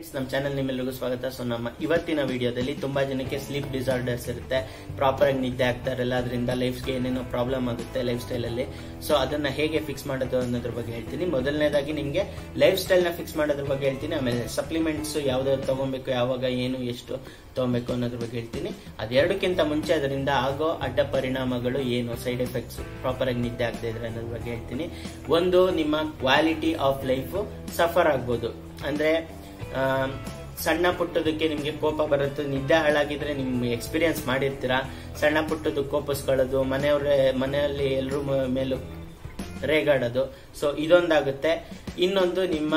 ನಮ್ಮ ಚಾನಲ್ ನಿಮ್ಮೆಲ್ಲರಿಗೂ ಸ್ವಾಗತ ಸೊ ನಮ್ಮ ಇವತ್ತಿನ ವಿಡಿಯೋದಲ್ಲಿ ತುಂಬಾ ಜನಕ್ಕೆ ಸ್ಲೀಪ್ ಡಿಸಾರ್ಡರ್ಸ್ ಇರುತ್ತೆ ಪ್ರಾಪರ್ ಆಗಿ ನಿದ್ದೆ ಆಗ್ತಾ ಇರಲ್ಲ ಅದರಿಂದ ಲೈಫ್ಗೆ ಏನೇನೋ ಪ್ರಾಬ್ಲಮ್ ಆಗುತ್ತೆ ಲೈಫ್ ಸ್ಟೈಲ್ ಅಲ್ಲಿ ಸೊ ಅದನ್ನ ಹೇಗೆ ಫಿಕ್ಸ್ ಮಾಡೋದು ಅನ್ನೋದ್ರ ಬಗ್ಗೆ ಹೇಳ್ತೀನಿ ಮೊದಲನೇದಾಗಿ ನಿಮ್ಗೆ ಲೈಫ್ ಸ್ಟೈಲ್ ನ ಫಿಕ್ಸ್ ಮಾಡೋದ್ರ ಬಗ್ಗೆ ಹೇಳ್ತೀನಿ ಆಮೇಲೆ ಸಪ್ಲಿಮೆಂಟ್ಸ್ ಯಾವ್ದಾದ್ರು ತಗೊಬೇಕು ಯಾವಾಗ ಏನು ಎಷ್ಟು ತಗೊಬೇಕು ಅನ್ನೋದ್ರ ಬಗ್ಗೆ ಹೇಳ್ತೀನಿ ಅದೆರಡಕ್ಕಿಂತ ಮುಂಚೆ ಅದರಿಂದ ಆಗೋ ಅಡ್ಡ ಪರಿಣಾಮಗಳು ಏನು ಸೈಡ್ ಎಫೆಕ್ಟ್ಸ್ ಪ್ರಾಪರ್ ಆಗಿ ನಿದ್ದೆ ಆಗದೆ ಇದ್ರೆ ಅನ್ನೋದ್ರ ಬಗ್ಗೆ ಹೇಳ್ತೀನಿ ಒಂದು ನಿಮ್ಮ ಕ್ವಾಲಿಟಿ ಆಫ್ ಲೈಫ್ ಸಫರ್ ಆಗ್ಬೋದು ಅಂದ್ರೆ ಆ, ಸಣ್ಣ ಪುಟ್ಟದಕ್ಕೆ ನಿಮ್ಗೆ ಕೋಪ ಬರುತ್ತೆ ನಿದ್ದೆ ಹಾಳಾಗಿದ್ರೆ ನಿಮ್ ಎಕ್ಸ್ಪೀರಿಯನ್ಸ್ ಮಾಡಿರ್ತೀರಾ ಸಣ್ಣ ಪುಟ್ಟದ್ದು ಕೋಪಿಸ್ಕೊಳ್ಳೋದು ಮನೆಯವ್ರೆ ಮನೆಯಲ್ಲಿ ಎಲ್ರೂ ಮ- ಮೇಲೂ ರೇಗಾಡೋದು ಸೊ ಇದೊಂದಾಗುತ್ತೆ ಇನ್ನೊಂದು ನಿಮ್ಮ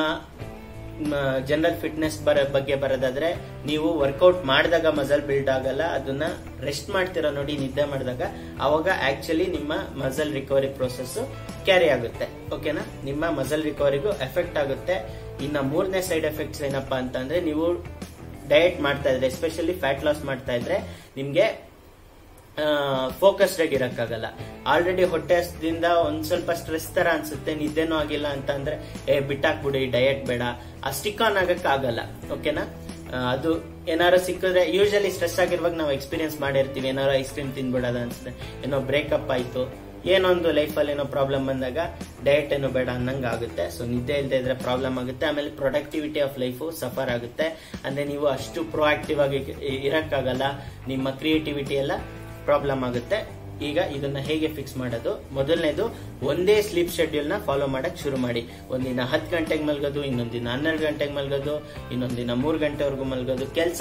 ಜನರಲ್ ಫಿಟ್ನೆಸ್ ಬರ ಬಗ್ಗೆ ಬರೋದಾದ್ರೆ ನೀವು ವರ್ಕೌಟ್ ಮಾಡಿದಾಗ ಮಸಲ್ ಬಿಲ್ಡ್ ಆಗಲ್ಲ ಅದನ್ನ ರೆಸ್ಟ್ ಮಾಡ್ತೀರಾ ನೋಡಿ ನಿದ್ದೆ ಮಾಡಿದಾಗ ಅವಾಗ ಆಕ್ಚುಲಿ ನಿಮ್ಮ ಮಸಲ್ ರಿಕವರಿ ಪ್ರೋಸೆಸ್ ಕ್ಯಾರಿ ಆಗುತ್ತೆ ಓಕೆನಾ ನಿಮ್ಮ ಮಸಲ್ ರಿಕವರಿಗೂ ಎಫೆಕ್ಟ್ ಆಗುತ್ತೆ ಇನ್ನ ಮೂರನೇ ಸೈಡ್ ಎಫೆಕ್ಟ್ಸ್ ಏನಪ್ಪಾ ಅಂತಂದ್ರೆ ನೀವು ಡಯಟ್ ಮಾಡ್ತಾ ಇದ್ರೆ ಎಸ್ಪೆಷಲಿ ಫ್ಯಾಟ್ ಲಾಸ್ ಮಾಡ್ತಾ ಇದ್ರೆ ನಿಮ್ಗೆ ಫೋಕಸ್ಡ್ ಆಗಿ ಇರಕ್ಕಾಗಲ್ಲ ಆಲ್ರೆಡಿ ಹೊಟ್ಟೆ ಹಸ್ದಿಂದ ಒಂದ್ ಸ್ವಲ್ಪ ಸ್ಟ್ರೆಸ್ ತರ ಅನ್ಸುತ್ತೆ ನಿದ್ದೆನೂ ಆಗಿಲ್ಲ ಅಂತ ಅಂದ್ರೆ ಏ ಬಿಟ್ಟಾಕ್ಬಿಡಿ ಡಯಟ್ ಬೇಡ ಆ ಸ್ಟಿಕ್ ಆನ್ ಆಗಕ್ ಆಗಲ್ಲ ಓಕೆನಾ ಆ, ಅದು ಏನಾರು ಸಿಕ್ಕಿದ್ರೆ ಯೂಶಲಿ ಸ್ಟ್ರೆಸ್ ಆಗಿರುವಾಗ ನಾವು ಎಕ್ಸ್ಪೀರಿಯನ್ಸ್ ಮಾಡಿರ್ತೀವಿ ಏನಾರು ಐಸ್ ಕ್ರೀಮ್ ತಿನ್ಬಿಡೋದ ಅನ್ಸುತ್ತೆ ಏನೋ ಬ್ರೇಕಪ್ ಆಯ್ತು ಏನೊಂದು ಲೈಫಲ್ಲಿ ಏನೋ ಪ್ರಾಬ್ಲಮ್ ಬಂದಾಗ ಡಯಟ್ ಏನೋ ಬೇಡ ಅನ್ನಂಗ್ ಆಗುತ್ತೆ ಸೊ ನಿದ್ದೆ ಇಲ್ಲದೆ ಇದ್ರೆ ಪ್ರಾಬ್ಲಮ್ ಆಗುತ್ತೆ ಆಮೇಲೆ ಪ್ರೊಡಕ್ಟಿವಿಟಿ ಆಫ್ ಲೈಫು ಸಫರ್ ಆಗುತ್ತೆ ಅಂದ್ರೆ ನೀವು ಅಷ್ಟು ಪ್ರೊಆಕ್ಟಿವ್ ಆಗಿ ಇರಕ್ಕಾಗಲ್ಲ ನಿಮ್ಮ ಕ್ರಿಯೇಟಿವಿಟಿ ಎಲ್ಲ ಪ್ರಾಬ್ಲಮ್ ಆಗುತ್ತೆ ಈಗ ಇದನ್ನ ಹೇಗೆ ಫಿಕ್ಸ್ ಮಾಡೋದು ಮೊದಲನೇದು ಒಂದೇ ಸ್ಲೀಪ್ ಶೆಡ್ಯೂಲ್ ನ ಫಾಲೋ ಮಾಡಕ್ ಶುರು ಮಾಡಿ ಒಂದಿನ ಹತ್ತು ಗಂಟೆಗೆ ಮಲ್ಗೋದು ಇನ್ನೊಂದಿನ ಹನ್ನೆರಡು ಗಂಟೆಗೆ ಮಲ್ಗೋದು ಇನ್ನೊಂದಿನ ಮೂರು ಗಂಟೆವರೆಗೂ ಮಲ್ಗೋದು ಕೆಲಸ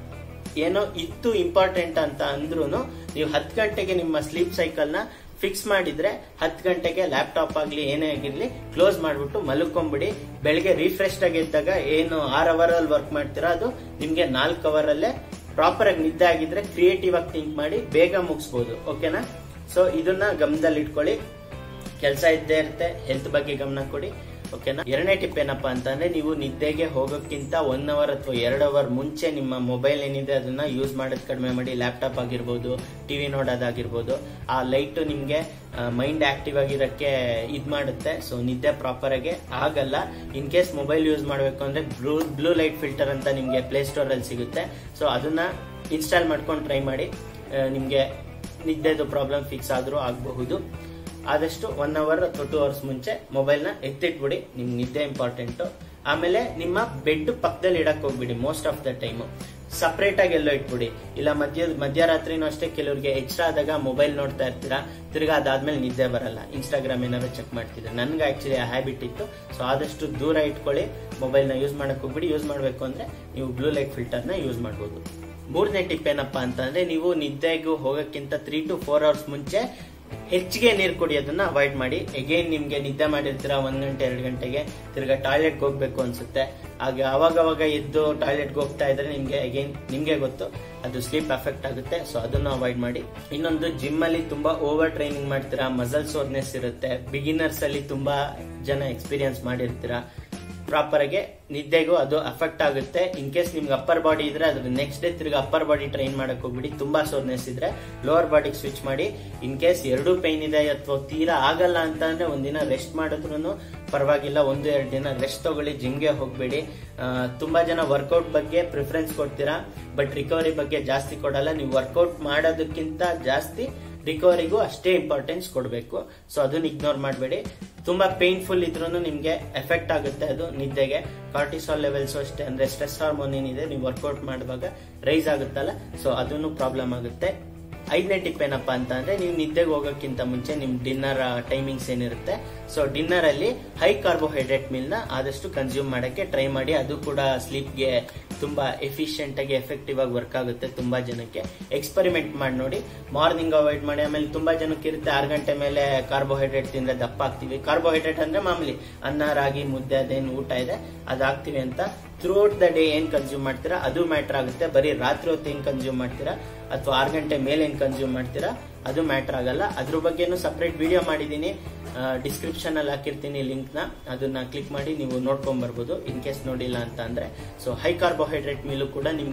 ಏನೋ ಇತ್ತು ಇಂಪಾರ್ಟೆಂಟ್ ಅಂತ ಅಂದ್ರೂ ನೀವು ಹತ್ತು ಗಂಟೆಗೆ ನಿಮ್ಮ ಸ್ಲೀಪ್ ಸೈಕಲ್ ನ ಫಿಕ್ಸ್ ಮಾಡಿದ್ರೆ ಹತ್ತು ಗಂಟೆಗೆ ಲ್ಯಾಪ್ಟಾಪ್ ಆಗ್ಲಿ ಏನೇ ಆಗಿರ್ಲಿ ಕ್ಲೋಸ್ ಮಾಡ್ಬಿಟ್ಟು ಮಲ್ಕೊಂಬಿಡಿ ಬೆಳಿಗ್ಗೆ ರಿಫ್ರೆಶ್ಡ್ ಆಗಿದ್ದಾಗ ಏನು ಆರ್ ಅವರ್ ಅಲ್ಲಿ ವರ್ಕ್ ಮಾಡ್ತೀರಾ ಅದು ನಿಮ್ಗೆ ನಾಲ್ಕು ಅವರ್ ಅಲ್ಲೇ ಪ್ರಾಪರ್ ಆಗಿ ನಿದ್ದೆ ಆಗಿದ್ರೆ ಕ್ರಿಯೇಟಿವ್ ಆಗಿ ಥಿಂಕ್ ಮಾಡಿ ಬೇಗ ಮುಗಿಸ್ಬೋದು ಓಕೆನಾ ಸೊ ಇದನ್ನ ಗಮನದಲ್ಲಿ ಇಟ್ಕೊಳ್ಳಿ ಕೆಲಸ ಇದ್ದೇ ಇರುತ್ತೆ ಹೆಲ್ತ್ ಬಗ್ಗೆ ಗಮನ ಕೊಡಿ ಓಕೆನಾ ಎರಡನೇ ಟಿಪ್ ಏನಪ್ಪಾ ಅಂತಂದ್ರೆ ನೀವು ನಿದ್ದೆಗೆ ಹೋಗೋಕ್ಕಿಂತ ಒನ್ ಅವರ್ ಅಥವಾ ಎರಡು ಅವರ್ ಮುಂಚೆ ನಿಮ್ಮ ಮೊಬೈಲ್ ಏನಿದೆ ಅದನ್ನ ಯೂಸ್ ಮಾಡೋದು ಕಡಿಮೆ ಮಾಡಿ ಲ್ಯಾಪ್ಟಾಪ್ ಆಗಿರ್ಬೋದು ಟಿವಿ ನೋಡೋದಾಗಿರ್ಬೋದು ಆ ಲೈಟ್ ನಿಮ್ಗೆ ಮೈಂಡ್ ಆಕ್ಟಿವ್ ಆಗಿರೋಕ್ಕೆ ಇದ್ ಮಾಡುತ್ತೆ ಸೊ ನಿದ್ದೆ ಪ್ರಾಪರ್ ಆಗಿ ಆಗಲ್ಲ ಇನ್ ಕೇಸ್ ಮೊಬೈಲ್ ಯೂಸ್ ಮಾಡಬೇಕು ಅಂದ್ರೆ ಬ್ಲೂ ಬ್ಲೂ ಲೈಟ್ ಫಿಲ್ಟರ್ ಅಂತ ನಿಮ್ಗೆ ಪ್ಲೇ ಸ್ಟೋರ್ ಅಲ್ಲಿ ಸಿಗುತ್ತೆ ಸೊ ಅದನ್ನ ಇನ್ಸ್ಟಾಲ್ ಮಾಡ್ಕೊಂಡು ಟ್ರೈ ಮಾಡಿ ಆ, ನಿಮ್ಗೆ ನಿದ್ದೆದು ಪ್ರಾಬ್ಲಮ್ ಫಿಕ್ಸ್ ಆದ್ರೂ ಆಗಬಹುದು ಆದಷ್ಟು ಒನ್ ಅವರ್ ಅಥವಾ ಟೂ ಅವರ್ಸ್ ಮುಂಚೆ ಮೊಬೈಲ್ನ ಎತ್ತಿಟ್ಬಿಡಿ ನಿಮ್ಗೆ ನಿದ್ದೆ ಇಂಪಾರ್ಟೆಂಟ್ ಆಮೇಲೆ ನಿಮ್ಮ ಬೆಡ್ ಪಕ್ಕದಲ್ಲಿ ಇಡಕ್ ಹೋಗ್ಬಿಡಿ most of the time separate ಆಗಿ ಎಲ್ಲೋ ಇಟ್ಬಿಡಿ ಇಲ್ಲ ಮಧ್ಯ ಮಧ್ಯರಾತ್ರಿನೂ ಅಷ್ಟೇ ಕೆಲವ್ರಿಗೆ ಎಕ್ಸ್ಟ್ರಾ ಆದಾಗ ಮೊಬೈಲ್ ನೋಡ್ತಾ ಇರ್ತೀರಾ ತಿರ್ಗಾ ಅದಾದ್ಮೇಲೆ ನಿದ್ದೆ ಬರಲ್ಲ ಇನ್ಸ್ಟಾಗ್ರಾಮ್ ಏನಾದ್ರು ಚೆಕ್ ಮಾಡ್ತಿದ್ರೆ ನನ್ಗೆ ಆಕ್ಚುಲಿ ಆ ಹ್ಯಾಬಿಟ್ ಇತ್ತು ಸೊ ಆದಷ್ಟು ದೂರ ಇಟ್ಕೊಳ್ಳಿ ಮೊಬೈಲ್ನ ಯೂಸ್ ಮಾಡಕ್ ಹೋಗ್ಬಿಡಿ ಯೂಸ್ ಮಾಡಬೇಕು ಅಂದ್ರೆ ನೀವು ಬ್ಲೂ ಲೈಟ್ ಫಿಲ್ಟರ್ನ ಯೂಸ್ ಮಾಡ್ಬೋದು ಮೂರನೇ ಟಿಪ್ ಏನಪ್ಪಾ ಅಂತಂದ್ರೆ ನೀವು ನಿದ್ದೆಗೂ ಹೋಗಕ್ಕಿಂತ ತ್ರೀ ಟು ಫೋರ್ ಅವರ್ಸ್ ಮುಂಚೆ ಹೆಚ್ಚಿಗೆ ನೀರು ಕುಡಿಯೋದನ್ನ ಅವಾಯ್ಡ್ ಮಾಡಿ ಎಗೇನ್ ನಿಮ್ಗೆ ನಿದ್ದೆ ಮಾಡಿರ್ತೀರಾ ಒಂದ್ ಗಂಟೆ ಎರಡು ಗಂಟೆಗೆ ತಿರ್ಗಾ ಟಾಯ್ಲೆಟ್ಗೆ ಹೋಗ್ಬೇಕು ಅನ್ಸುತ್ತೆ ಹಾಗೆ ಅವಾಗ ಅವಾಗ ಎದ್ದು ಟಾಯ್ಲೆಟ್ಗೆ ಹೋಗ್ತಾ ಇದ್ರೆ ನಿಮ್ಗೆ ಅಗೇನ್ ನಿಮ್ಗೆ ಗೊತ್ತು ಅದು ಸ್ಲೀಪ್ ಎಫೆಕ್ಟ್ ಆಗುತ್ತೆ ಸೊ ಅದನ್ನು ಅವಾಯ್ಡ್ ಮಾಡಿ ಇನ್ನೊಂದು ಜಿಮ್ ಅಲ್ಲಿ ತುಂಬಾ ಓವರ್ ಟ್ರೈನಿಂಗ್ ಮಾಡ್ತೀರಾ ಮಸಲ್ ಸೋರ್ನೆಸ್ ಇರುತ್ತೆ ಬಿಗಿನರ್ಸ್ ಅಲ್ಲಿ ತುಂಬಾ ಜನ ಎಕ್ಸ್ಪೀರಿಯನ್ಸ್ ಮಾಡಿರ್ತೀರಾ ಪ್ರಾಪರ್ ಆಗಿ ನಿದ್ದೆಗೂ ಅದು ಅಫೆಕ್ಟ್ ಆಗುತ್ತೆ ಇನ್ ಕೇಸ್ ನಿಮ್ಗೆ ಅಪ್ಪರ್ ಬಾಡಿ ಇದ್ರೆ ಅದ್ರ ನೆಕ್ಸ್ಟ್ ಡೇ ತಿರ್ಗಿ ಅಪ್ಪರ್ ಬಾಡಿ ಟ್ರೈನ್ ಮಾಡಕ್ ಹೋಗ್ಬಿಡಿ ತುಂಬಾ ಸೋರ್ನೆಸ್ ಇದ್ರೆ ಲೋವರ್ ಬಾಡಿಗೆ ಸ್ವಿಚ್ ಮಾಡಿ ಇನ್ ಕೇಸ್ ಎರಡೂ ಪೈನ್ ಇದೆ ಅಥವಾ ತೀರಾ ಆಗಲ್ಲ ಅಂತ ಅಂದ್ರೆ ಒಂದಿನ ರೆಸ್ಟ್ ಮಾಡಿದ್ರು ಪರವಾಗಿಲ್ಲ ಒಂದು ಎರಡು ದಿನ ರೆಸ್ಟ್ ತಗೊಳ್ಳಿ ಜಿಮ್ಗೆ ಹೋಗ್ಬೇಡಿ ಆ, ತುಂಬಾ ಜನ ವರ್ಕೌಟ್ ಬಗ್ಗೆ ಪ್ರಿಫರೆನ್ಸ್ ಕೊಡ್ತೀರಾ ಬಟ್ ರಿಕವರಿ ಬಗ್ಗೆ ಜಾಸ್ತಿ ಕೊಡಲ್ಲ ನೀವು ವರ್ಕೌಟ್ ಮಾಡೋದಕ್ಕಿಂತ ಜಾಸ್ತಿ ರಿಕವರಿಗೂ ಅಷ್ಟೇ ಇಂಪಾರ್ಟೆನ್ಸ್ ಕೊಡಬೇಕು ಸೊ ಅದನ್ನ ಇಗ್ನೋರ್ ಮಾಡಬೇಡಿ ತುಂಬಾ ಪೇನ್ಫುಲ್ ಇದ್ರೂ ನಿಮ್ಗೆ ಎಫೆಕ್ಟ್ ಆಗುತ್ತೆ ಅದು ನಿದ್ದೆಗೆ ಕಾರ್ಟಿಸಾಲ್ ಲೆವೆಲ್ಸ್ ಅಷ್ಟೇ ಅಂದ್ರೆ ಸ್ಟ್ರೆಸ್ ಹಾರ್ಮೋನ್ ಏನಿದೆ ನೀವು ವರ್ಕೌಟ್ ಮಾಡುವಾಗ ರೈಸ್ ಆಗುತ್ತಲ್ಲ ಸೊ ಅದನ್ನು ಪ್ರಾಬ್ಲಮ್ ಆಗುತ್ತೆ ಐದನೇ ಟಿಪ್ ಏನಪ್ಪಾ ಅಂತ ಅಂದ್ರೆ ನೀವು ನಿದ್ದೆಗೆ ಹೋಗೋಕ್ಕಿಂತ ಮುಂಚೆ ನಿಮ್ ಡಿನ್ನರ್ ಟೈಮಿಂಗ್ಸ್ ಏನಿರುತ್ತೆ ಸೊ ಡಿನ್ನರ್ ಅಲ್ಲಿ ಹೈ ಕಾರ್ಬೋಹೈಡ್ರೇಟ್ ಮೀಲ್ ನ ಆದಷ್ಟು ಕನ್ಸ್ಯೂಮ್ ಮಾಡಕ್ಕೆ ಟ್ರೈ ಮಾಡಿ ಅದು ಕೂಡ ಸ್ಲೀಪ್ಗೆ ತುಂಬಾ ಎಫಿಷಿಯಂಟ್ ಆಗಿ ಎಫೆಕ್ಟಿವ್ ಆಗಿ ವರ್ಕ್ ಆಗುತ್ತೆ ತುಂಬಾ ಜನಕ್ಕೆ ಎಕ್ಸ್ಪೆರಿಮೆಂಟ್ ಮಾಡಿ ನೋಡಿ ಮಾರ್ನಿಂಗ್ ಅವಾಯ್ಡ್ ಮಾಡಿ ಆಮೇಲೆ ತುಂಬಾ ಜನಕ್ಕೆ ಇರುತ್ತೆ ಆರು ಗಂಟೆ ಮೇಲೆ ಕಾರ್ಬೋಹೈಡ್ರೇಟ್ ತಿಂದ್ರೆ ದಪ್ಪ ಆಗ್ತೀವಿ ಕಾರ್ಬೋಹೈಡ್ರೇಟ್ ಅಂದ್ರೆ ಮಾಮೂಲಿ ಅನ್ನ ರಾಗಿ ಮುದ್ದೆ ಅದೇನು ಊಟ ಇದೆ ಅದಾಗ್ತೀವಿ ಅಂತ ಥ್ರೂಔಟ್ ದ ಡೇ ಏನ್ ಕನ್ಸ್ಯೂಮ್ ಮಾಡ್ತೀರಾ ಅದು ಮ್ಯಾಟರ್ ಆಗುತ್ತೆ ಬರೀ ರಾತ್ರಿ ಹೊತ್ತು ಏನ್ ಕನ್ಸ್ಯೂಮ್ ಮಾಡ್ತೀರಾ ಅಥವಾ ಆರು ಗಂಟೆ ಮೇಲೆ ಏನ್ ಕನ್ಸ್ಯೂಮ್ ಮಾಡ್ತೀರಾ ಅದು ಮ್ಯಾಟರ್ ಆಗಲ್ಲ ಅದ್ರ ಬಗ್ಗೆನೂ ಸಪ್ರೇಟ್ ವಿಡಿಯೋ ಮಾಡಿದೀನಿ ಡಿಸ್ಕ್ರಿಪ್ಷನ್ ಅಲ್ಲಿ ಹಾಕಿರ್ತೀನಿ ಲಿಂಕ್ ನ ಅದನ್ನ ಕ್ಲಿಕ್ ಮಾಡಿ ನೀವು ನೋಡ್ಕೊಂಡ್ ಬರ್ಬೋದು ಇನ್ ಕೇಸ್ ನೋಡಿಲ್ಲ ಅಂತ ಅಂದ್ರೆ ಸೊ ಹೈ ಕಾರ್ಬೋಹೈಡ್ರೇಟ್ ಮೀಲು ಕೂಡ ನಿಮ್ಗೆ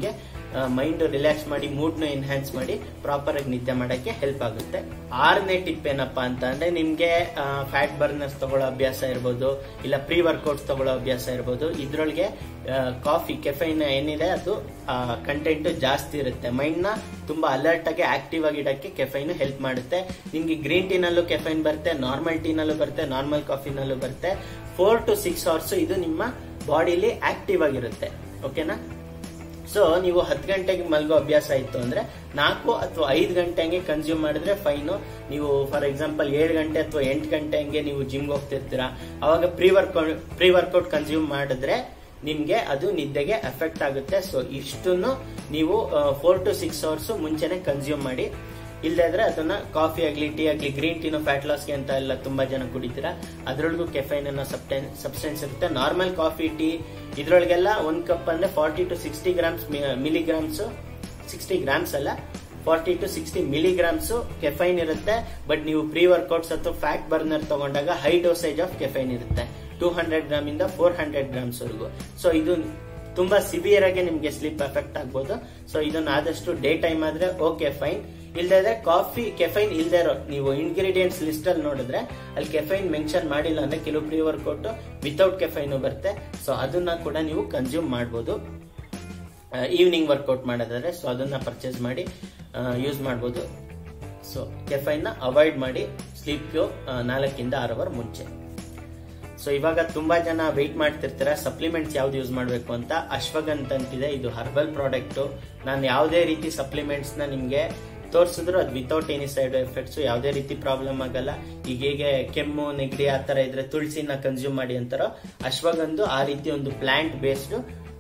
ಮೈಂಡ್ ರಿಲ್ಯಾಕ್ಸ್ ಮಾಡಿ ಮೂಡ್ನ ಎನ್ಹ್ಯಾನ್ಸ್ ಮಾಡಿ ಪ್ರಾಪರ್ ಆಗಿ ನಿದ್ದೆ ಮಾಡಕ್ಕೆ ಹೆಲ್ಪ್ ಆಗುತ್ತೆ ಆರನೇ ಟಿಪ್ ಏನಪ್ಪಾ ಅಂತ ಅಂದ್ರೆ ನಿಮ್ಗೆ ಫ್ಯಾಟ್ ಬರ್ನರ್ಸ್ ತಗೊಳ್ಳೋ ಅಭ್ಯಾಸ ಇರ್ಬೋದು ಇಲ್ಲ ಪ್ರೀ ವರ್ಕೌಟ್ಸ್ ತಗೊಳ್ಳೋ ಅಭ್ಯಾಸ ಇರ್ಬೋದು ಇದ್ರೊಳಗೆ ಕಾಫಿ ಕೆಫೈನ್ ಏನಿದೆ ಅದು ಕಂಟೆಂಟ್ ಜಾಸ್ತಿ ಇರುತ್ತೆ ಮೈಂಡ್ ನ ತುಂಬಾ ಅಲರ್ಟ್ ಆಗಿ ಆಕ್ಟಿವ್ ಆಗಿ ಇಡಕ್ಕೆ ಕೆಫೈನ್ ಹೆಲ್ಪ್ ಮಾಡುತ್ತೆ ನಿಮ್ಗೆ ಗ್ರೀನ್ ಟೀನಲ್ಲೂ ಕೆಫೈನ್ ಬರುತ್ತೆ ನಾರ್ಮಲ್ ಟೀನಲ್ಲೂ ಬರುತ್ತೆ ನಾರ್ಮಲ್ ಕಾಫಿನಲ್ಲೂ ಬರುತ್ತೆ ಫೋರ್ ಟು ಸಿಕ್ಸ್ ಅವರ್ಸ್ ಇದು ನಿಮ್ಮ ಬಾಡಿಲಿ ಆಕ್ಟಿವ್ ಆಗಿರುತ್ತೆ ಓಕೆನಾ ಸೊ ನೀವು ಹತ್ತು ಗಂಟೆಗೆ ಮಲ್ಗೋ ಅಭ್ಯಾಸ ಇತ್ತು ಅಂದ್ರೆ ನಾಲ್ಕು ಅಥವಾ ಐದು ಗಂಟೆ ಹಂಗೆ ಕನ್ಸ್ಯೂಮ್ ಮಾಡಿದ್ರೆ ಫೈನು ನೀವು ಫಾರ್ ಎಕ್ಸಾಂಪಲ್ ಏಳು ಗಂಟೆ ಅಥವಾ ಎಂಟು ಗಂಟೆ ಹಂಗೆ ನೀವು ಜಿಮ್ಗೆ ಹೋಗ್ತಿರ್ತೀರಾ ಅವಾಗ pre workout pre workout consume ಮಾಡಿದ್ರೆ ನಿಮ್ಗೆ ಅದು ನಿದ್ದೆಗೆ ಎಫೆಕ್ಟ್ ಆಗುತ್ತೆ ಸೊ ಇಷ್ಟನ್ನು ನೀವು ಫೋರ್ ಟು ಸಿಕ್ಸ್ ಅವರ್ಸ್ ಮುಂಚೆನೆ ಕನ್ಸ್ಯೂಮ್ ಮಾಡಿ ಇಲ್ಲದೆ ಇದ್ರೆ ಅದನ್ನ ಕಾಫಿ ಆಗ್ಲಿ ಟೀ ಆಗ್ಲಿ ಗ್ರೀನ್ ಟೀನು ಫ್ಯಾಟ್ ಲಾಸ್ಗೆ ಅಂತ ಎಲ್ಲ ತುಂಬಾ ಜನ ಕುಡಿತೀರಾ ಅದ್ರೊಳಗೂ ಕೆಫೈನ್ ಅನ್ನೋ ಸಬ್ಸ್ಟೆನ್ಸ್ ಇರುತ್ತೆ ನಾರ್ಮಲ್ ಕಾಫಿ ಟೀ ಇದ್ರೊಳಗೆಲ್ಲ ಒಂದ್ ಕಪ್ ಅಂದ್ರೆ forty to sixty grams milligrams sixty grams ಅಲ್ಲ forty to sixty milligrams caffeine ಇರುತ್ತೆ ಬಟ್ ನೀವು ಪ್ರೀ ವರ್ಕೌಟ್ಸ್ ಅಥವಾ ಫ್ಯಾಟ್ ಬರ್ನರ್ ತಗೊಂಡಾಗ ಹೈ ಡೋಸೇಜ್ ಆಫ್ ಕೆಫೈನ್ ಇರುತ್ತೆ ಟೂ ಹಂಡ್ರೆಡ್ ಗ್ರಾಮ್ ಇಂದ ಫೋರ್ ಹಂಡ್ರೆಡ್ ಗ್ರಾಮ್ಸ್ ವರೆಗೂ ಸೊ ಇದು ತುಂಬಾ ಸಿವಿಯರ್ ಆಗಿ ನಿಮ್ಗೆ ಸ್ಲೀಪ್ ಎಫೆಕ್ಟ್ ಆಗ್ಬೋದು ಸೊ ಇದನ್ನ ಆದಷ್ಟು ಡೇ ಟೈಮ್ ಆದ್ರೆ ಓಕೆ ಫೈನ್ ಇಲ್ದೇ ಕಾಫಿ ಕೆಫೈನ್ ಇಲ್ದೇ ಇರೋ ನೀವು ಇಂಗ್ರೀಡಿಯೆಂಟ್ಸ್ ಲಿಸ್ಟ್ ಅಲ್ಲಿ ನೋಡಿದ್ರೆ ಅಲ್ಲಿ ಕೆಫೈನ್ ಮೆನ್ಷನ್ ಮಾಡಿಲ್ಲ ಅಂದ್ರೆ ಕೆಲವು ಪ್ರೀ ವರ್ಕೌಟ್ ವಿತೌಟ್ ಕೆಫೈನ್ ಬರುತ್ತೆ ಸೊ ಅದನ್ನ ಕೂಡ ನೀವು ಕನ್ಸ್ಯೂಮ್ ಮಾಡಬಹುದು ಈವ್ನಿಂಗ್ ವರ್ಕೌಟ್ ಮಾಡೋದಾದ್ರೆ ಸೊ ಅದನ್ನ ಪರ್ಚೇಸ್ ಮಾಡಿ ಯೂಸ್ ಮಾಡ್ಬೋದು ಸೊ ಕೆಫೈನ್ ನ ಅವಾಯ್ಡ್ ಮಾಡಿ ಸ್ಲೀಪ್ ನಾಲ್ಕಿಂದ ಆರು ಅವರ್ ಮುಂಚೆ ಸೊ ಇವಾಗ ತುಂಬಾ ಜನ ವೆಯ್ಟ್ ಮಾಡ್ತಿರ್ತೀರ ಸಪ್ಲಿಮೆಂಟ್ಸ್ ಯಾವ್ದು ಯೂಸ್ ಮಾಡಬೇಕು ಅಂತ ಅಶ್ವಗಂತ್ ಅಂತಿದೆ ಇದು ಹರ್ಬಲ್ ಪ್ರಾಡಕ್ಟ್ ನಾನು ಯಾವುದೇ ರೀತಿ ಸಪ್ಲಿಮೆಂಟ್ಸ್ ನ ನಿಮ್ಗೆ ತೋರಿಸಿದ್ರು ಅದು ವಿತೌಟ್ ಎನಿ ಸೈಡ್ ಎಫೆಕ್ಟ್ಸ್ ಯಾವುದೇ ರೀತಿ ಪ್ರಾಬ್ಲಮ್ ಆಗಲ್ಲ ಈಗ ಹೇಗೆ ಕೆಮ್ಮು ನೆಗಡಿ ಆ ತರ ಇದ್ರೆ ತುಳಸಿನ ಕನ್ಸ್ಯೂಮ್ ಮಾಡಿ ಅಂತಾರೋ ಅಶ್ವಗಂಧು ಆ ರೀತಿ ಒಂದು ಪ್ಲಾಂಟ್ ಬೇಸ್ಡ್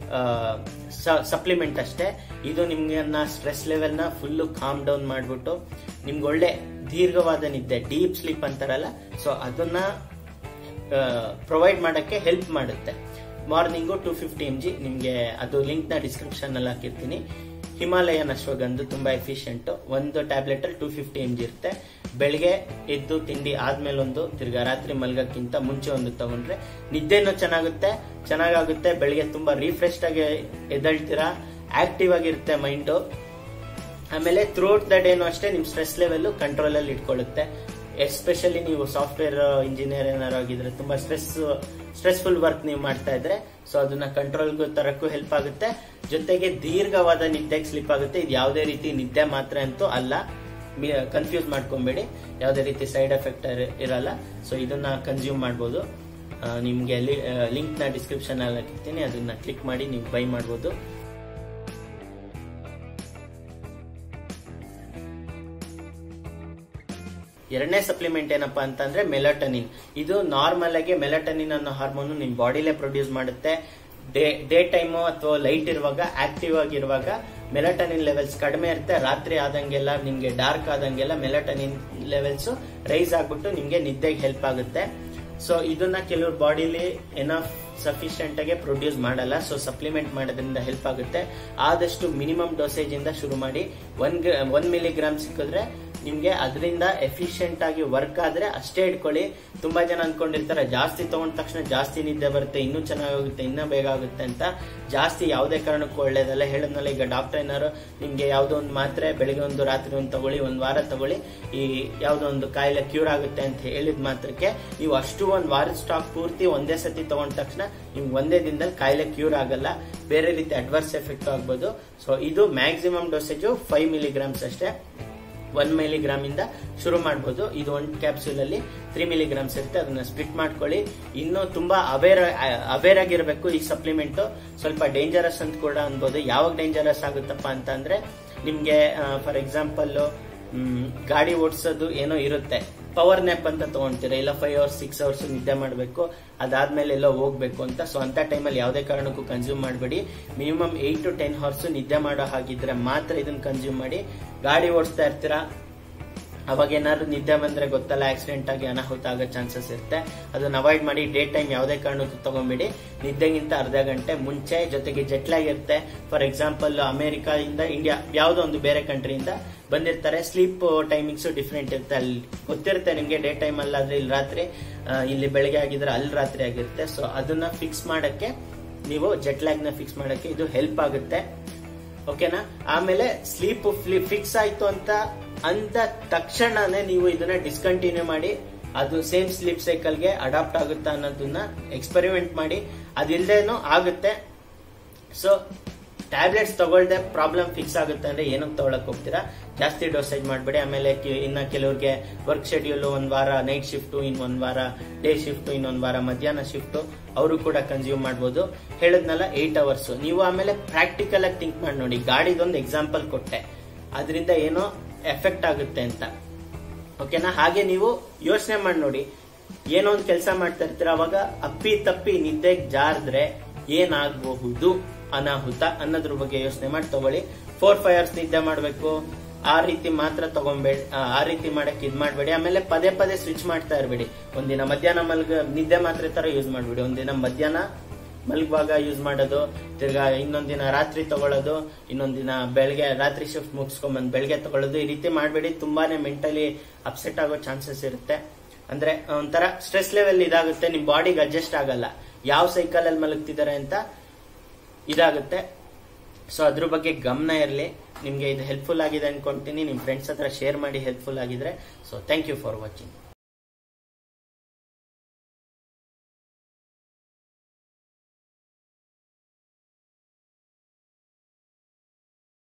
ಸಪ್ಲಿಮೆಂಟ್ ಅಷ್ಟೇ ಇದು ನಿಮ್ಗೆ ಸ್ಟ್ರೆಸ್ ಲೆವೆಲ್ ನ ಫುಲ್ ಕಾಮ್ ಡೌನ್ ಮಾಡ್ಬಿಟ್ಟು ನಿಮ್ಗೆ ಒಳ್ಳೆ ದೀರ್ಘವಾದ ನಿದ್ದೆ ಡೀಪ್ ಸ್ಲೀಪ್ ಅಂತಾರಲ್ಲ ಸೊ ಅದನ್ನ ಪ್ರೊವೈಡ್ ಮಾಡಕ್ಕೆ ಹೆಲ್ಪ್ ಮಾಡುತ್ತೆ morning two fifty M G ನಿಮಗೆ ಅದು ಲಿಂಕ್ ನ ಡಿಸ್ಕ್ರಿಪ್ಷನ್ ಅಲ್ಲಿ ಹಾಕಿರ್ತೀನಿ ಹಿಮಾಲಯನ್ ಅಶ್ವಗಂಧ ತುಂಬಾ ಎಫಿಷಿಯಂಟ್ ಒಂದು ಟ್ಯಾಬ್ಲೆಟ್ ಅಲ್ಲಿ ಟೂ ಫಿಫ್ಟಿ ಎಮ್ ಜಿ ಇರುತ್ತೆ ಬೆಳಗ್ಗೆ ಎದ್ದು ತಿಂಡಿ ಆದ್ಮೇಲೆ ಒಂದು ತಿರ್ಗಾ ರಾತ್ರಿ ಮಲ್ಗಕ್ಕಿಂತ ಮುಂಚೆ ಒಂದು ತಗೊಂಡ್ರೆ ನಿದ್ದೆನೂ ಚೆನ್ನಾಗುತ್ತೆ ಚೆನ್ನಾಗಾಗುತ್ತೆ ಬೆಳಗ್ಗೆ ತುಂಬಾ ರಿಫ್ರೆಶ್ಡ್ ಆಗಿ ಎದ್ದಳ್ತೀರಾ ಆಕ್ಟಿವ್ ಆಗಿರುತ್ತೆ ಮೈಂಡು ಆಮೇಲೆ ಥ್ರೂಔಟ್ ದ ಡೇನು ಅಷ್ಟೇ ನಿಮ್ ಸ್ಟ್ರೆಸ್ ಲೆವೆಲ್ ಕಂಟ್ರೋಲ್ ಅಲ್ಲಿ ಇಟ್ಕೊಳ್ಳುತ್ತೆ ಎಸ್ಪೆಷಲಿ ನೀವು ಸಾಫ್ಟ್ವೇರ್ ಇಂಜಿನಿಯರ್ ಏನಾರು ಆಗಿದ್ರೆ ತುಂಬಾ ಸ್ಟ್ರೆಸ್ ಸ್ಟ್ರೆಸ್ಫುಲ್ ವರ್ಕ್ ನೀವು ಮಾಡ್ತಾ ಇದ್ರೆ ಸೊ ಅದನ್ನ ಕಂಟ್ರೋಲ್ ತರಕ್ಕೂ ಹೆಲ್ಪ್ ಆಗುತ್ತೆ ಜೊತೆಗೆ ದೀರ್ಘವಾದ ನಿದ್ದೆಗೆ ಸ್ಲಿಪ್ ಆಗುತ್ತೆ ಇದು ಯಾವುದೇ ರೀತಿ ನಿದ್ದೆ ಮಾತ್ರ ಅಂತೂ ಅಲ್ಲ ಕನ್ಫ್ಯೂಸ್ ಮಾಡ್ಕೊಬೇಡಿ ಯಾವುದೇ ರೀತಿ ಸೈಡ್ ಎಫೆಕ್ಟ್ ಇರಲ್ಲ ಸೊ ಇದನ್ನ ಕನ್ಸ್ಯೂಮ್ ಮಾಡ್ಬೋದು ನಿಮ್ಗೆ ಲಿಂಕ್ ನ ಡಿಸ್ಕ್ರಿಪ್ಷನ್ ಅಲ್ಲಿ ಹಾಕಿರ್ತೀನಿ ಅದನ್ನ ಕ್ಲಿಕ್ ಮಾಡಿ ನೀವು ಬೈ ಮಾಡ್ಬೋದು ಎರಡನೇ ಸಪ್ಲಿಮೆಂಟ್ ಏನಪ್ಪಾ ಅಂತಂದ್ರೆ ಮೆಲಟನಿನ್ ಇದು ನಾರ್ಮಲ್ ಆಗಿ ಮೆಲಟನಿನ್ ಅನ್ನೋ ಹಾರ್ಮೋನ್ ನಿಮ್ ಬಾಡಿಲೇ ಪ್ರೊಡ್ಯೂಸ್ ಮಾಡುತ್ತೆ ಡೇ ಡೇ ಟೈಮು ಅಥವಾ ಲೈಟ್ ಇರುವಾಗ ಆಕ್ಟಿವ್ ಆಗಿರುವಾಗ ಮೆಲಟನಿನ್ ಲೆವೆಲ್ಸ್ ಕಡಿಮೆ ಇರುತ್ತೆ ರಾತ್ರಿ ಆದಂಗೆಲ್ಲ ನಿಮ್ಗೆ ಡಾರ್ಕ್ ಆದಂಗೆಲ್ಲ ಮೆಲಟನಿನ್ ಲೆವೆಲ್ಸ್ ರೈಸ್ ಆಗ್ಬಿಟ್ಟು ನಿಮ್ಗೆ ನಿದ್ದೆಗೆ ಹೆಲ್ಪ್ ಆಗುತ್ತೆ ಸೊ ಇದನ್ನ ಕೆಲವ್ರ ಬಾಡಿಲಿ ಎನಫ್ ಸಫಿಶಿಯಂಟ್ ಆಗಿ ಪ್ರೊಡ್ಯೂಸ್ ಮಾಡಲ್ಲ ಸೊ ಸಪ್ಲಿಮೆಂಟ್ ಮಾಡೋದ್ರಿಂದ ಹೆಲ್ಪ್ ಆಗುತ್ತೆ ಆದಷ್ಟು ಮಿನಿಮಮ್ ಡೋಸೇಜ್ ಇಂದ ಶುರು ಮಾಡಿ ಒನ್ ಒನ್ ಮಿಲಿಗ್ರಾಮ್ ಸಿಕ್ಕಿದ್ರೆ ನಿಮ್ಗೆ ಅದರಿಂದ ಎಫಿಷಿಯಂಟ್ ಆಗಿ ವರ್ಕ್ ಆದ್ರೆ ಅಷ್ಟೇ ಇಟ್ಕೊಳ್ಳಿ ತುಂಬಾ ಜನ ಅನ್ಕೊಂಡಿರ್ತಾರೆ ಜಾಸ್ತಿ ತಗೊಂಡ ತಕ್ಷಣ ಜಾಸ್ತಿ ನಿದ್ದೆ ಬರುತ್ತೆ ಇನ್ನೂ ಚೆನ್ನಾಗುತ್ತೆ ಇನ್ನೂ ಬೇಗ ಆಗುತ್ತೆ ಅಂತ ಜಾಸ್ತಿ ಯಾವುದೇ ಕಾರಣಕ್ಕೂ ಒಳ್ಳೇದಲ್ಲ ಹೇಳದ್ನಲ್ಲ ಈಗ ಡಾಕ್ಟರ್ ಏನಾರು ನಿಮ್ಗೆ ಯಾವ್ದೋ ಒಂದು ಮಾತ್ರೆ ಬೆಳಿಗ್ಗೆ ಒಂದು ರಾತ್ರಿ ಒಂದು ತಗೊಳ್ಳಿ ಒಂದ್ ವಾರ ತಗೊಳ್ಳಿ ಈ ಯಾವ್ದೋ ಒಂದು ಕಾಯಿಲೆ ಕ್ಯೂರ್ ಆಗುತ್ತೆ ಅಂತ ಹೇಳಿದ ಮಾತ್ರಕ್ಕೆ ನೀವು ಅಷ್ಟು ಒಂದ್ ವಾರದ ಸ್ಟಾಕ್ ಪೂರ್ತಿ ಒಂದೇ ಸತಿ ತಗೊಂಡ ತಕ್ಷಣ ನಿಮ್ಗೆ ಒಂದೇ ದಿನದಲ್ಲಿ ಕಾಯಿಲೆ ಕ್ಯೂರ್ ಆಗಲ್ಲ ಬೇರೆ ರೀತಿ ಅಡ್ವರ್ಸ್ ಎಫೆಕ್ಟ್ ಆಗ್ಬೋದು ಸೊ ಇದು ಮ್ಯಾಕ್ಸಿಮಮ್ ಡೋಸೇಜು ಫೈವ್ ಮಿಲಿಗ್ರಾಮ್ಸ್ ಅಷ್ಟೇ ಒನ್ ಮಿಲಿಗ್ರಾಮ್ ಇಂದ ಶುರು ಮಾಡಬಹುದು ಇದು ಒಂದು ಕ್ಯಾಪ್ಸೂಲ್ ಅಲ್ಲಿ ತ್ರೀ ಮಿಲಿಗ್ರಾಮ್ಸ್ ಇರುತ್ತೆ ಅದನ್ನ ಸ್ಪ್ಲಿಟ್ ಮಾಡ್ಕೊಳ್ಳಿ ಇನ್ನು ತುಂಬಾ ಅವೇರ್ ಅವೇರ್ ಆಗಿರ್ಬೇಕು ಈ ಸಪ್ಲಿಮೆಂಟ್ ಸ್ವಲ್ಪ ಡೇಂಜರಸ್ ಅಂತ ಕೂಡ ಅನ್ಬೋದು ಯಾವಾಗ ಡೇಂಜರಸ್ ಆಗುತ್ತಪ್ಪ ಅಂತ ಅಂದ್ರೆ ನಿಮ್ಗೆ ಫಾರ್ ಎಕ್ಸಾಂಪಲ್ ಗಾಡಿ ಓಡಿಸೋದು ಏನೋ ಇರುತ್ತೆ ಪವರ್ ನ್ಯಾಪ್ ಅಂತ ತಗೊಂತೀರಾ ಇಲ್ಲ ಫೈವ್ ಅವರ್ಸ್ ಸಿಕ್ಸ್ ಅವರ್ಸ್ ನಿದ್ದೆ ಮಾಡಬೇಕು ಅದಾದ್ಮೇಲೆ ಎಲ್ಲೋ ಹೋಗ್ಬೇಕು ಅಂತ ಸೊ ಅಂತ ಟೈಮಲ್ಲಿ ಯಾವುದೇ ಕಾರಣಕ್ಕೂ ಕನ್ಸ್ಯೂಮ್ ಮಾಡಬೇಡಿ minimum eight to ten hours ನಿದ್ದೆ ಮಾಡೋ ಹಾಗಿದ್ರೆ ಮಾತ್ರ ಇದನ್ನ ಕನ್ಸ್ಯೂಮ್ ಮಾಡಿ ಗಾಡಿ ಓಡಿಸ್ತಾ ಇರ್ತೀರಾ ಅವಾಗ ಏನಾದ್ರು ನಿದ್ದೆ ಬಂದ್ರೆ ಗೊತ್ತಲ್ಲ ಆಕ್ಸಿಡೆಂಟ್ ಆಗಿ ಅನಾಹುತ ಆಗೋ ಚಾನ್ಸಸ್ ಇರುತ್ತೆ ಅದನ್ನ ಅವಾಯ್ಡ್ ಮಾಡಿ ಡೇ ಟೈಮ್ ಯಾವುದೇ ಕಾರಣಕ್ಕೂ ತಗೊಂಬಿಡಿ ನಿದ್ದೆಗಿಂತ ಅರ್ಧ ಗಂಟೆ ಮುಂಚೆ ಜೊತೆಗೆ ಜೆಟ್ಲಾಗ್ ಇರುತ್ತೆ ಫಾರ್ ಎಕ್ಸಾಂಪಲ್ ಅಮೆರಿಕಾದಿಂದ ಇಂಡಿಯಾ ಯಾವುದೋ ಒಂದು ಬೇರೆ ಕಂಟ್ರಿಯಿಂದ ಬಂದಿರ್ತಾರೆ ಸ್ಲೀಪ್ ಟೈಮಿಂಗ್ಸ್ ಡಿಫ್ರೆಂಟ್ ಇರುತ್ತೆ ಅಲ್ಲಿ ಗೊತ್ತಿರುತ್ತೆ ನಿಮ್ಗೆ ಡೇ ಟೈಮ್ ಅಲ್ಲಾದ್ರೆ ಇಲ್ಲಿ ರಾತ್ರಿ ಇಲ್ಲಿ ಬೆಳಗ್ಗೆ ಆಗಿದ್ರೆ ಅಲ್ಲಿ ರಾತ್ರಿ ಆಗಿರುತ್ತೆ ಸೊ ಅದನ್ನ ಫಿಕ್ಸ್ ಮಾಡಕ್ಕೆ ನೀವು ಜೆಟ್ಲಾಗ್ ನ ಫಿಕ್ಸ್ ಮಾಡಕ್ಕೆ ಇದು ಹೆಲ್ಪ್ ಆಗುತ್ತೆ ಓಕೆನಾ ಆಮೇಲೆ ಸ್ಲೀಪ್ ಫಿಕ್ಸ್ ಆಯ್ತು ಅಂತ ಅಂದ ತಕ್ಷಣನೇ ನೀವು ಇದನ್ನ ಡಿಸ್ಕಂಟಿನ್ಯೂ ಮಾಡಿ ಅದು ಸೇಮ್ ಸ್ಲೀಪ್ ಸೈಕಲ್ಗೆ ಅಡಾಪ್ಟ್ ಆಗುತ್ತಾ ಅನ್ನೋದನ್ನ ಎಕ್ಸ್ಪೆರಿಮೆಂಟ್ ಮಾಡಿ ಅದಿಲ್ದೇನೋ ಆಗುತ್ತೆ ಸೊ ಟ್ಯಾಬ್ಲೆಟ್ಸ್ ತಗೊಳ್ದೆ ಪ್ರಾಬ್ಲಮ್ ಫಿಕ್ಸ್ ಆಗುತ್ತೆ ಅಂದ್ರೆ ಏನಕ್ಕೆ ತಗೊಳಕ್ ಹೋಗ್ತೀರಾ ಜಾಸ್ತಿ ಡೋಸೇಜ್ ಮಾಡಬೇಡಿ ಆಮೇಲೆ ಕಿ- ಇನ್ನ ಕೆಲವ್ರಿಗೆ ವರ್ಕ್ ಶೆಡ್ಯೂಲ್ ಒಂದ್ ವಾರ ನೈಟ್ ಶಿಫ್ಟ್ ಇನ್ ಒಂದ್ ವಾರ ಡೇ ಶಿಫ್ಟ್ ಇನ್ನೊಂದ್ ವಾರ ಮಧ್ಯಾಹ್ನ ಶಿಫ್ಟ್ ಅವರು ಕೂಡ ಕನ್ಸ್ಯೂಮ್ ಮಾಡ್ಬೋದು ಹೇಳದ್ನಲ್ಲ ಏಟ್ ಅವರ್ಸ್ ನೀವು ಆಮೇಲೆ ಪ್ರಾಕ್ಟಿಕಲ್ ಆಗಿ ಥಿಂಕ್ ಮಾಡಿ ನೋಡಿ ಗಾಡಿದೊಂದು ಎಕ್ಸಾಂಪಲ್ ಕೊಟ್ಟೆ ಅದರಿಂದ ಏನೋ ಎಫೆಕ್ಟ್ ಆಗುತ್ತೆ ಅಂತ ಓಕೆನಾ ಹಾಗೆ ನೀವು ಯೋಚನೆ ಮಾಡಿ ನೋಡಿ ಏನೋ ಒಂದು ಕೆಲಸ ಮಾಡ್ತಾ ಇರ್ತೀರ ಅವಾಗ ಅಪ್ಪಿ ತಪ್ಪಿ ನಿದ್ದೆಗೆ ಜಾರಿದ್ರೆ ಏನಾಗಬಹುದು ಅನಾಹುತ ಅನ್ನೋದ್ರ ಬಗ್ಗೆ ಯೋಚನೆ ಮಾಡಿ ತಗೊಳ್ಳಿ ಫೋರ್ ಫೈವ್ ಅವರ್ಸ್ ನಿದ್ದೆ ಮಾಡಬೇಕು ಆ ರೀತಿ ಮಾತ್ರ ತಗೊಂಬೇಡ ಆ, ಆ ರೀತಿ ಮಾಡಕ್ ಇದ್ ಮಾಡಬೇಡಿ ಆಮೇಲೆ ಪದೇ ಪದೇ ಸ್ವಿಚ್ ಮಾಡ್ತಾ ಇರಬೇಡಿ ಒಂದಿನ ಮಧ್ಯಾಹ್ನ ಮಲ್ಗ ನಿದ್ದೆ ಮಾತ್ರೆ ತರ ಯೂಸ್ ಮಾಡಬೇಡಿ ಒಂದಿನ ಮಧ್ಯಾಹ್ನ ಮಲಗುವಾಗ ಯೂಸ್ ಮಾಡೋದು ತಿರ್ಗಾ ಇನ್ನೊಂದಿನ ರಾತ್ರಿ ತಗೊಳ್ಳೋದು ಇನ್ನೊಂದಿನ ಬೆಳಗ್ಗೆ ರಾತ್ರಿ ಶಿಫ್ಟ್ ಮುಗಿಸ್ಕೊಂಬಂದ್ ಬೆಳಗ್ಗೆ ತಗೊಳ್ಳೋದು ಈ ರೀತಿ ಮಾಡಬೇಡಿ ತುಂಬಾನೇ ಮೆಂಟಲಿ ಅಪ್ಸೆಟ್ ಆಗೋ ಚಾನ್ಸಸ್ ಇರುತ್ತೆ ಅಂದ್ರೆ ಒಂಥರ ಸ್ಟ್ರೆಸ್ ಲೆವೆಲ್ ಇದಾಗುತ್ತೆ ನಿಮ್ ಬಾಡಿಗೆ ಅಡ್ಜಸ್ಟ್ ಆಗಲ್ಲ ಯಾವ ಸೈಕಲ್ ಅಲ್ಲಿ ಮಲಗ್ತಿದ್ದಾರೆ ಅಂತ ಇದಾಗುತ್ತೆ ಸೊ ಅದ್ರ ಬಗ್ಗೆ ಗಮನ ಇರಲಿ ನಿಮ್ಗೆ ಇದು ಹೆಲ್ಪ್ಫುಲ್ ಆಗಿದೆ ಅನ್ಕೊಂತೀನಿ ನಿಮ್ ಫ್ರೆಂಡ್ಸ್ ಹತ್ರ ಶೇರ್ ಮಾಡಿ ಹೆಲ್ಪ್ಫುಲ್ ಆಗಿದ್ರೆ so thank you for watching